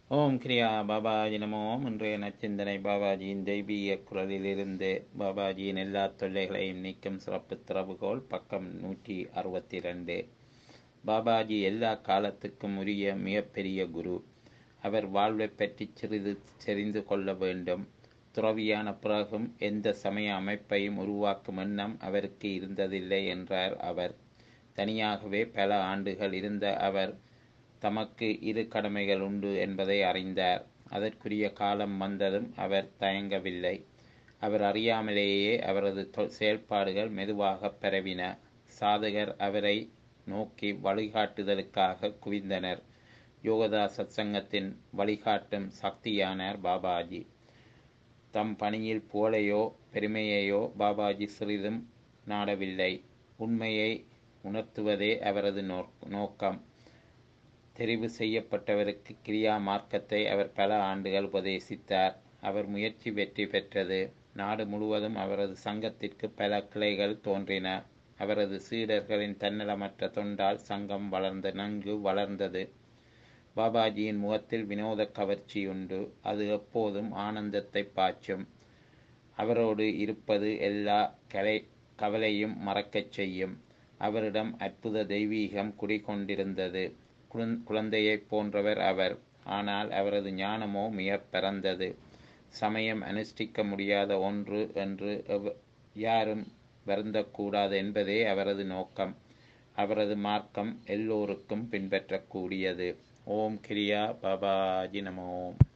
ஓம் கிரியா பாபாஜி நமோ இன்றைய நச்சிந்தனை பாபாஜியின் தெய்வீக குரலிலிருந்து பாபாஜியின் எல்லா தொல்லைகளையும் நீக்கும் சிறப்பு திறவுகோல் பக்கம் நூற்றி அறுபத்தி ரெண்டு பாபாஜி எல்லா காலத்துக்கும் உரிய மிகப்பெரிய குரு அவர் வாழ்வை பற்றி சிறிது தெரிந்து கொள்ள வேண்டும் துறவியான பிறகும் எந்த சமய அமைப்பையும் உருவாக்கும் எண்ணம் அவருக்கு இருந்ததில்லை என்றார் அவர் தனியாகவே பல ஆண்டுகள் இருந்த அவர் தமக்கு இரு கடமைகள் உண்டு என்பதை அறிந்தார் அதற்குரிய காலம் வந்ததும் அவர் தயங்கவில்லை அவர் அறியாமலேயே அவரது செயல்பாடுகள் மெதுவாக பரவின சாதகர் அவரை நோக்கி வழிகாட்டுதலுக்காக குவிந்தனர் யோகதா சத்சங்கத்தின் வழிகாட்டும் சக்தியானார் பாபாஜி தம் பணியில் புகழையோ பெருமையையோ பாபாஜி சிறிதும் நாடவில்லை உண்மையை உணர்த்துவதே அவரது நோக்கம் தெரிவு செய்யப்பட்டவருக்கு கிரியா மார்க்கத்தை அவர் பல ஆண்டுகள் உபதேசித்தார் அவர் முயற்சி வெற்றி பெற்றது நாடு முழுவதும் அவரது சங்கத்திற்கு பல கிளைகள் தோன்றின அவரது சீடர்களின் தன்னலமற்ற தொண்டால் சங்கம் வளர்ந்த நன்கு வளர்ந்தது பாபாஜியின் முகத்தில் வினோத கவர்ச்சி உண்டு அது எப்போதும் ஆனந்தத்தை பாய்ச்சும் அவரோடு இருப்பது எல்லா கலை கவலையும் மறக்கச் செய்யும் அவரிடம் அற்புத தெய்வீகம் குடிகொண்டிருந்தது குழந்தையைப் போன்றவர் அவர் ஆனால் அவரது ஞானமோ மிக பிறந்தது சமயம் அனுஷ்டிக்க முடியாத ஒன்று என்று யாரும் வருந்தக்கூடாது என்பதே அவரது நோக்கம் அவரது மார்க்கம் எல்லோருக்கும் பின்பற்றக்கூடியது ஓம் கிரியா பாபாஜி நமோம்